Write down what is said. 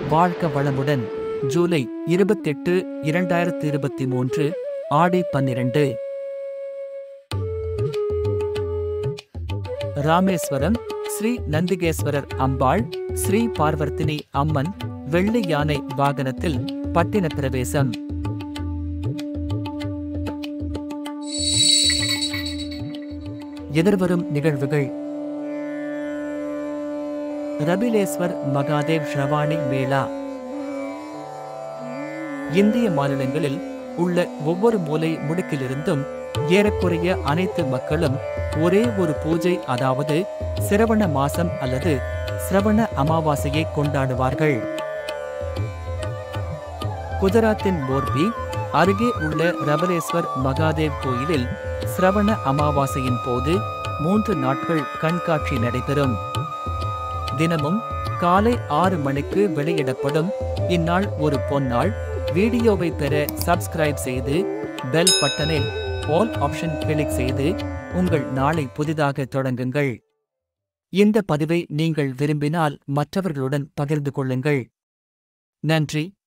வாழ்க்க வளமுடன் ஜூலை இருபத்தெட்டு இரண்டாயிரத்தி இருபத்தி மூன்று ஆடி பன்னிரண்டு ராமேஸ்வரம் ஸ்ரீ நந்திகேஸ்வரர் அம்பாள் ஸ்ரீ பார்வர்த்தினி அம்மன் வெள்ளி யானை வாகனத்தில் பட்டின பிரவேசம் எதிர்வரும் நிகழ்வுகள் ரபிலேஸ்வர் மகாதேவ் ஷ்ரவாணி மேளா இந்திய மாநிலங்களில் உள்ள ஒவ்வொரு மூலை முடுக்கிலிருந்தும் ஏறக்குறைய அனைத்து மக்களும் ஒரே ஒரு பூஜை அதாவது சிரவண மாசம் அல்லது சிரவண அமாவாசையை கொண்டாடுவார்கள் குஜராத்தின் மோர்பி அருகே உள்ள ரபலேஸ்வர் மகாதேவ் கோயிலில் சிரவண அமாவாசையின் போது மூன்று நாட்கள் கண்காட்சி நடைபெறும் தினமும் காலை ஆறு மணிக்கு வெளியிடப்படும் இந்நாள் ஒரு பொன்னாள் வீடியோவை பெற சப்ஸ்கிரைப் செய்து பெல் பட்டனில் ஆல் ஆப்ஷன் கிளிக் செய்து உங்கள் நாளை புதிதாக தொடங்குங்கள் இந்த பதிவை நீங்கள் விரும்பினால் மற்றவர்களுடன் பகிர்ந்து கொள்ளுங்கள் நன்றி